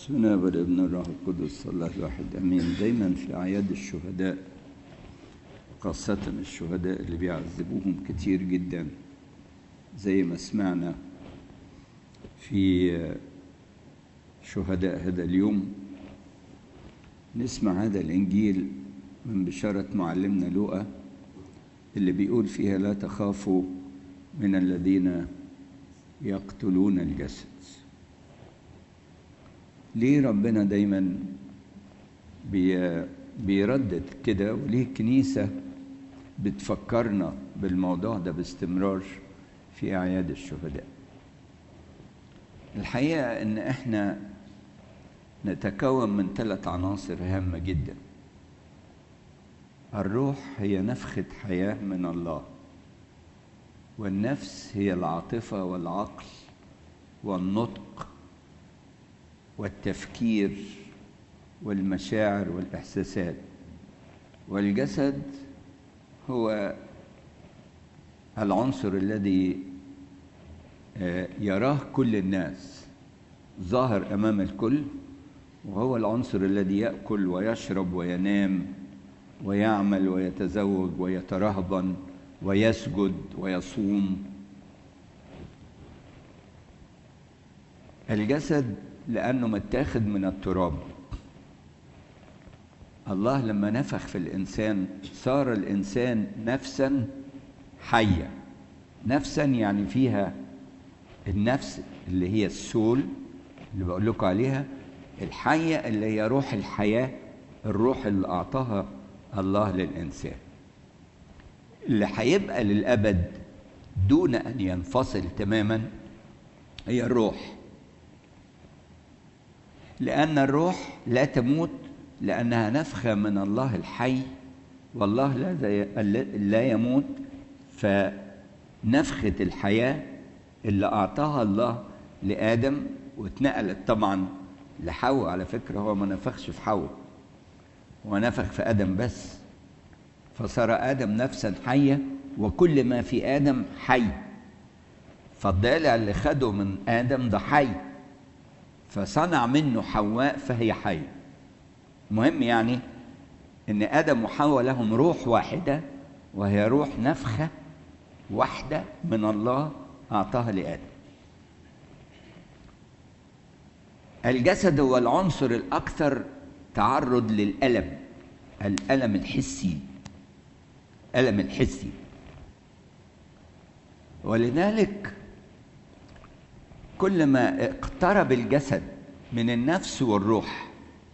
بسم الله والابن الروح القدس الله الواحد امين دايما في اعياد الشهداء خاصة الشهداء اللي بيعذبوهم كتير جدا زي ما سمعنا في شهداء هذا اليوم نسمع هذا الانجيل من بشارة معلمنا لوقا اللي بيقول فيها لا تخافوا من الذين يقتلون الجسد ليه ربنا دايما بي بيردد كده وليه الكنيسة بتفكرنا بالموضوع ده باستمرار في أعياد الشهداء الحقيقة إن إحنا نتكون من ثلاث عناصر هامة جدا الروح هي نفخة حياة من الله والنفس هي العاطفة والعقل والنطق والتفكير والمشاعر والإحساسات والجسد هو العنصر الذي يراه كل الناس ظاهر أمام الكل وهو العنصر الذي يأكل ويشرب وينام ويعمل ويتزوج ويترهبن ويسجد ويصوم الجسد لأنه متاخد من التراب الله لما نفخ في الإنسان صار الإنسان نفسا حية نفسا يعني فيها النفس اللي هي السول اللي بقول لكم عليها الحية اللي هي روح الحياة الروح اللي أعطاها الله للإنسان اللي هيبقى للأبد دون أن ينفصل تماما هي الروح لأن الروح لا تموت لأنها نفخة من الله الحي والله لا لا يموت فنفخة الحياة اللي أعطاها الله لآدم واتنقلت طبعا لحواء على فكرة هو ما نفخش في حواء هو نفخ في آدم بس فصار آدم نفسا حية وكل ما في آدم حي فالضالع اللي خده من آدم ده حي فصنع منه حواء فهي حي مهم يعني ان ادم وحواء لهم روح واحده وهي روح نفخه واحده من الله اعطاها لادم الجسد هو العنصر الاكثر تعرض للالم الالم الحسي الالم الحسي ولذلك كلما اقترب الجسد من النفس والروح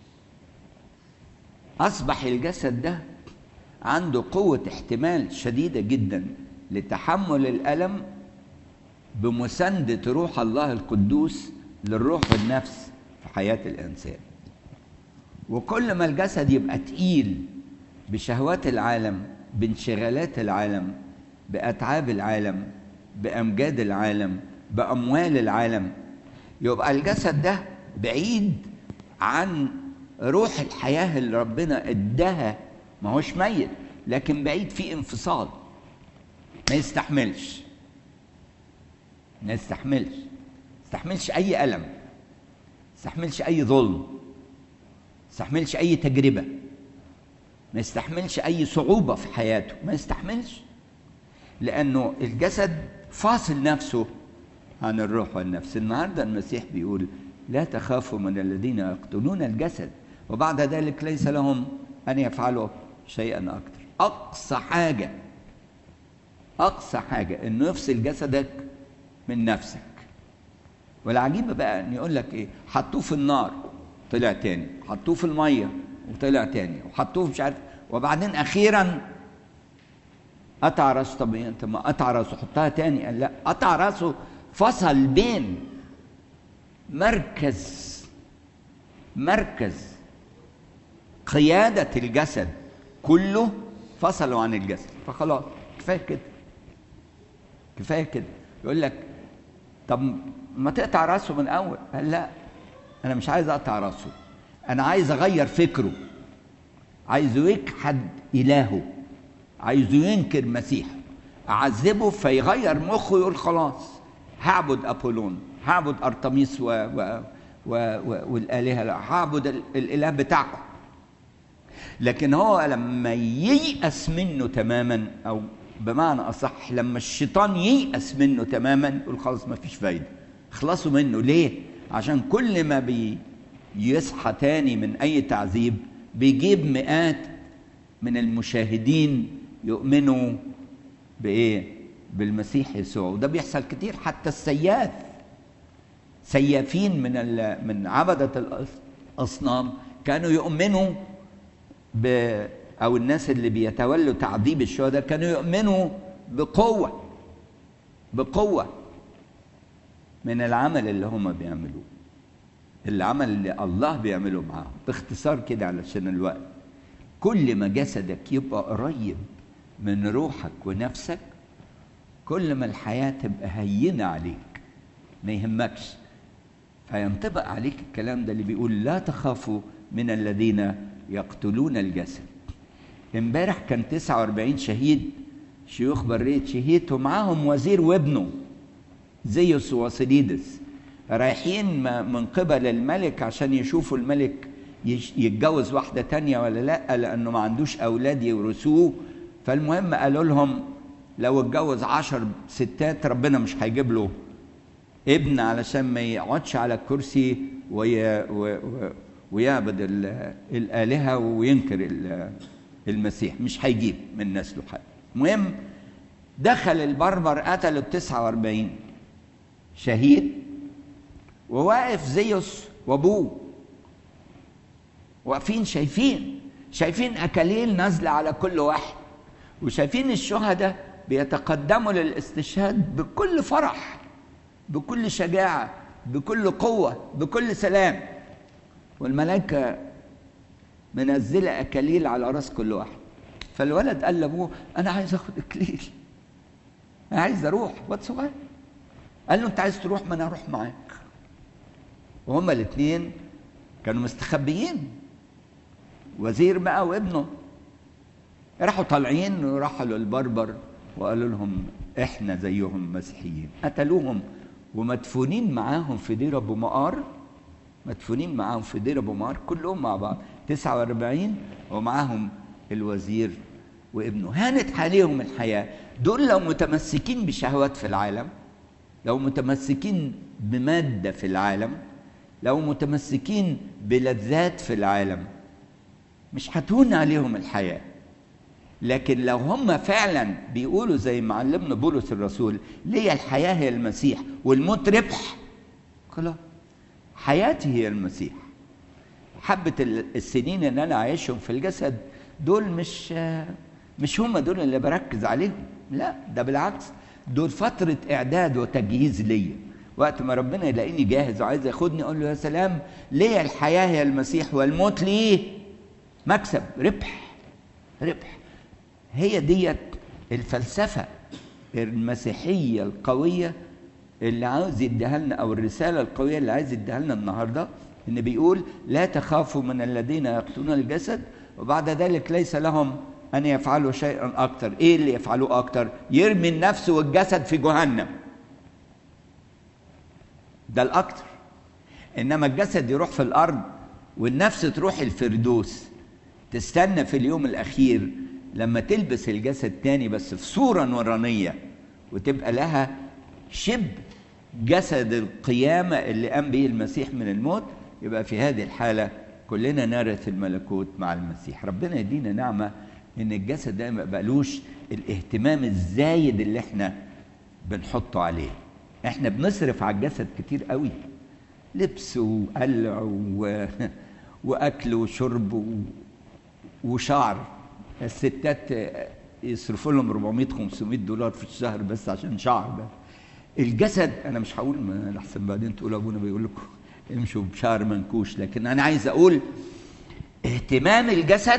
اصبح الجسد ده عنده قوه احتمال شديده جدا لتحمل الالم بمسانده روح الله القدوس للروح والنفس في حياه الانسان وكل ما الجسد يبقى تقيل بشهوات العالم بانشغالات العالم باتعاب العالم بامجاد العالم بأموال العالم يبقى الجسد ده بعيد عن روح الحياة اللي ربنا اداها ما هوش ميت لكن بعيد في انفصال ما يستحملش ما يستحملش ما يستحملش أي ألم ما يستحملش أي ظلم ما يستحملش أي تجربة ما يستحملش أي صعوبة في حياته ما يستحملش لأنه الجسد فاصل نفسه عن الروح والنفس النهارده المسيح بيقول لا تخافوا من الذين يقتلون الجسد وبعد ذلك ليس لهم ان يفعلوا شيئا اكثر اقصى حاجه اقصى حاجه انه يفصل جسدك من نفسك والعجيبه بقى ان يقول لك ايه حطوه في النار طلع تاني حطوه في الميه وطلع تاني وحطوه مش عارف وبعدين اخيرا قطع راسه طب انت ما قطع راسه حطها تاني قال لا قطع راسه فصل بين مركز مركز قيادة الجسد كله فصلوا عن الجسد فخلاص كفاية كده كفاية كده يقول لك طب ما تقطع راسه من أول قال لا أنا مش عايز أقطع راسه أنا عايز أغير فكره عايزه يجحد إلهه عايزه ينكر مسيحه أعذبه فيغير مخه يقول خلاص هعبد ابولون هعبد ارتميس و... و... و- و- والآلهة لا هعبد ال- الإله بتاعكم لكن هو لما ييأس منه تماما أو بمعنى أصح لما الشيطان ييأس منه تماما يقول خلاص ما فيش فايدة اخلصوا منه ليه؟ عشان كل ما بي يصحى تاني من أي تعذيب بيجيب مئات من المشاهدين يؤمنوا بإيه؟ بالمسيح يسوع وده بيحصل كتير حتى السياف سيافين من ال- من عبدة الأصنام كانوا يؤمنوا ب أو الناس اللي بيتولوا تعذيب الشهداء كانوا يؤمنوا بقوة بقوة من العمل اللي هم بيعملوه العمل اللي الله بيعمله معاهم باختصار كده علشان الوقت كل ما جسدك يبقى قريب من روحك ونفسك كل ما الحياة تبقى هينة عليك ما يهمكش فينطبق عليك الكلام ده اللي بيقول لا تخافوا من الذين يقتلون الجسد امبارح كان 49 شهيد شيوخ برية شهيد ومعاهم وزير وابنه زيوس واسيليدس رايحين م- من قبل الملك عشان يشوفوا الملك يش- يتجوز واحدة تانية ولا لا لأنه ما عندوش أولاد يورثوه فالمهم قالوا لهم لو اتجوز عشر ستات ربنا مش هيجيب له ابن علشان ما يقعدش على الكرسي وي... و... و... ويعبد ال... الآلهة وينكر ال... المسيح مش هيجيب من نسله حد المهم دخل البربر قتلوا ال 49 شهيد وواقف زيوس وابوه واقفين شايفين شايفين اكاليل نازله على كل واحد وشايفين الشهداء بيتقدموا للاستشهاد بكل فرح بكل شجاعه بكل قوه بكل سلام والملائكه منزله اكاليل على راس كل واحد فالولد قال لابوه انا عايز اخد اكليل انا عايز اروح واد صغير قال له انت عايز تروح ما انا اروح معاك وهما الاثنين كانوا مستخبيين وزير بقى وابنه راحوا طالعين وراحوا للبربر وقالوا لهم احنا زيهم مسيحيين قتلوهم ومدفونين معاهم في دير ابو مقار مدفونين معاهم في دير ابو مقار كلهم مع بعض 49 ومعاهم الوزير وابنه هانت عليهم الحياه دول لو متمسكين بشهوات في العالم لو متمسكين بماده في العالم لو متمسكين بلذات في العالم مش هتهون عليهم الحياه لكن لو هم فعلا بيقولوا زي معلمنا بولس الرسول ليا الحياه هي المسيح والموت ربح خلاص حياتي هي المسيح حبة السنين اللي أنا عايشهم في الجسد دول مش مش هم دول اللي بركز عليهم لا ده بالعكس دول فترة إعداد وتجهيز ليا وقت ما ربنا يلاقيني جاهز وعايز ياخدني أقول له يا سلام ليه الحياة هي المسيح والموت ليه مكسب ربح ربح هي ديت الفلسفة المسيحية القوية اللي عاوز يديها لنا او الرساله القويه اللي عايز يديها لنا النهارده ان بيقول لا تخافوا من الذين يقتلون الجسد وبعد ذلك ليس لهم ان يفعلوا شيئا اكثر ايه اللي يفعلوه اكثر يرمي النفس والجسد في جهنم ده الاكثر انما الجسد يروح في الارض والنفس تروح الفردوس تستنى في اليوم الاخير لما تلبس الجسد تاني بس في صوره نورانيه وتبقى لها شبه جسد القيامة اللي قام به المسيح من الموت يبقى في هذه الحالة كلنا نرث الملكوت مع المسيح ربنا يدينا نعمة ان الجسد ده ما يبقالوش الاهتمام الزايد اللي احنا بنحطه عليه احنا بنصرف على الجسد كتير قوي لبس وقلع و... واكل وشرب و... وشعر الستات يصرفوا لهم 400 500 دولار في الشهر بس عشان شعر بس الجسد انا مش هقول لحسن بعدين تقول ابونا بيقول لكم امشوا بشعر منكوش لكن انا عايز اقول اهتمام الجسد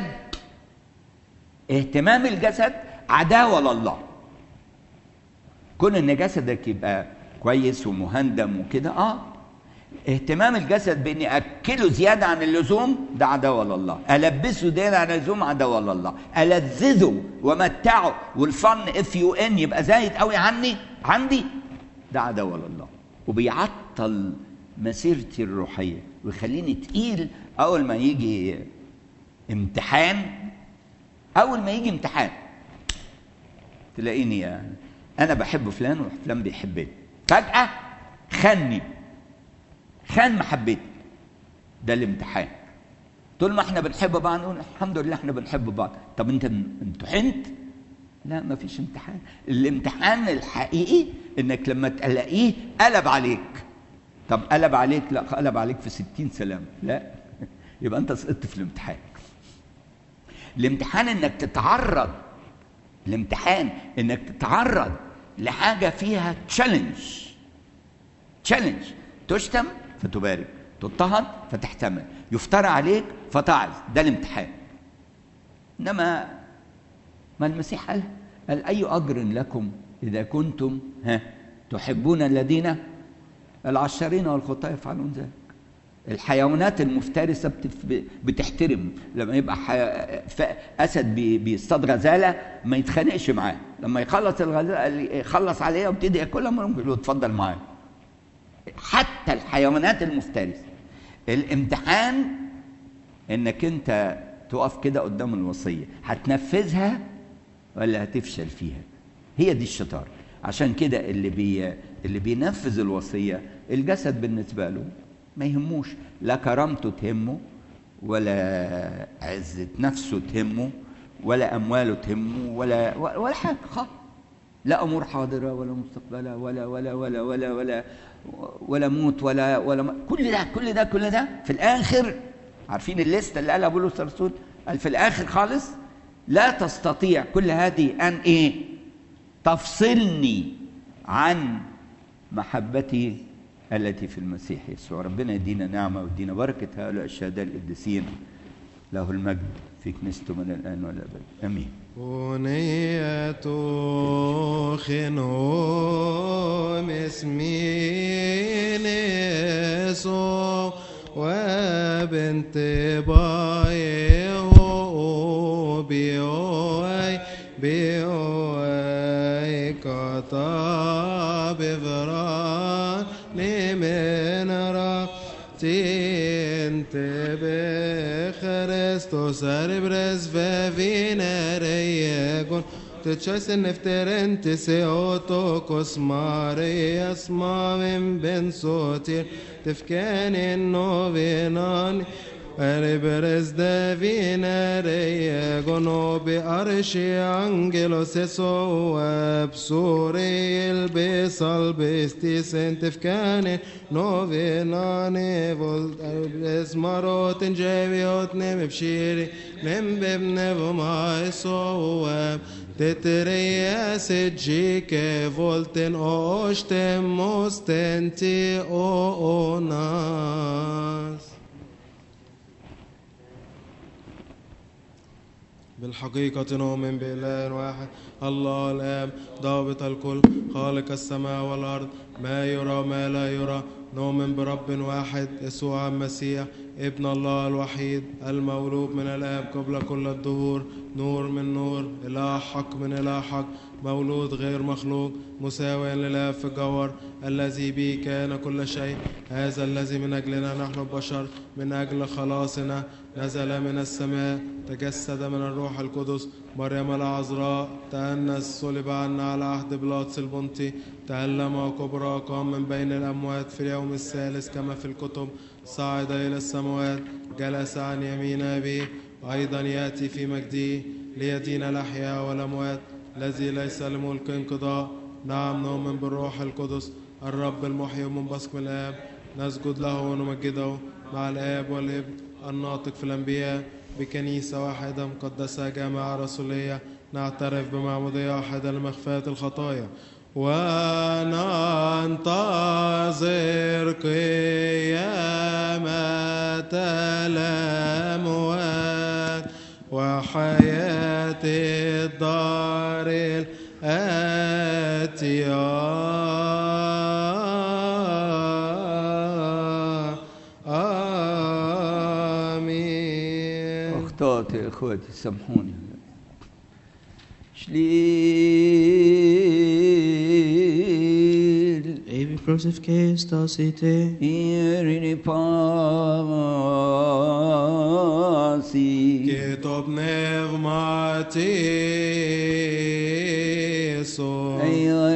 اهتمام الجسد عداوه لله كون ان جسدك يبقى كويس ومهندم وكده اه اهتمام الجسد باني اكله زياده عن اللزوم ده عداوه لله البسه زياده عن اللزوم عداوه لله الذذه ومتعه والفن اف يو ان يبقى زايد قوي عني عندي ده عداوه لله وبيعطل مسيرتي الروحيه ويخليني تقيل اول ما يجي امتحان اول ما يجي امتحان تلاقيني انا بحب فلان وفلان بيحبني فجاه خني خان محبتي ده الامتحان طول ما احنا بنحب بعض نقول الحمد لله احنا بنحب بعض طب انت امتحنت لا ما فيش امتحان الامتحان الحقيقي انك لما تلاقيه قلب عليك طب قلب عليك لا قلب عليك في ستين سلام لا يبقى انت سقطت في الامتحان الامتحان انك تتعرض الامتحان انك تتعرض لحاجه فيها تشالنج تشالنج تشتم فتبارك تضطهد فتحتمل يفترى عليك فتعظ ده الامتحان انما ما المسيح قال قال اي اجر لكم اذا كنتم ها تحبون الذين العشرين والخطاة يفعلون ذلك الحيوانات المفترسة بتحترم لما يبقى حي... أسد بي... بيصطاد غزالة ما يتخانقش معاه لما يخلص الغزالة يخلص عليها ويبتدي ياكلها ممكن له اتفضل معاه حتى الحيوانات المفترسة الامتحان انك انت تقف كده قدام الوصية هتنفذها ولا هتفشل فيها هي دي الشطارة عشان كده اللي بي اللي بينفذ الوصية الجسد بالنسبة له ما يهموش لا كرامته تهمه ولا عزة نفسه تهمه ولا أمواله تهمه ولا ولا حاجة خالص لا أمور حاضرة ولا مستقبلة ولا ولا ولا ولا ولا ولا موت ولا ولا كل ده كل ده كل ده في الآخر عارفين الليستة اللي قالها بولس الرسول قال في الآخر خالص لا تستطيع كل هذه أن إيه تفصلني عن محبتي التي في المسيح يسوع ربنا يدينا نعمة ويدينا بركة هؤلاء الشهداء القديسين له المجد في كنيسته من الآن والأبد آمين أغنية خنوم اسمين يسوع وبنت بايه بيوي بيوي كتاب فران من راتين بخريستوس اربرز فينا ريقون تتشاس نفترن تسيوتو كوسماري اسما من بن صوتي تفكان انو بيناني Eribres de vinere gono be arshi angelos eso absuri il besal besti sentifkane no venane vol es marot injeviot nem bshiri nem bebne voma eso تترياس جيك فولتن اوشتم مستنتي او ناس بالحقيقة نؤمن بإله واحد الله الآب ضابط الكل خالق السماء والأرض ما يرى ما لا يرى نؤمن برب واحد يسوع المسيح ابن الله الوحيد المولود من الآب قبل كل الدهور نور من نور إله حق من إله حق مولود غير مخلوق مساوي للآب في الجوهر الذي به كان كل شيء هذا الذي من أجلنا نحن البشر من أجل خلاصنا نزل من السماء تجسد من الروح القدس مريم العذراء تأنس صلب عنا على عهد بلاطس البنطي تألم وكبرى قام من بين الأموات في اليوم الثالث كما في الكتب صعد إلى السماوات جلس عن يمين أبيه وأيضا يأتي في مجده ليدين الأحياء والأموات الذي ليس لملك انقضاء نعم نؤمن بالروح القدس الرب المحيي ومنبثق من الآب نسجد له ونمجده مع الآب والابن الناطق في الأنبياء بكنيسة واحدة مقدسة جامعة رسولية نعترف بمعمودية واحدة لمغفرة الخطايا وننتظر قيامة الأموات وحياة الدار الآتية آمين أخطأت إخوتي سامحوني شليل crucificistosite, Ήρηνη πάση. και το πνεύμα της σου. Αϊ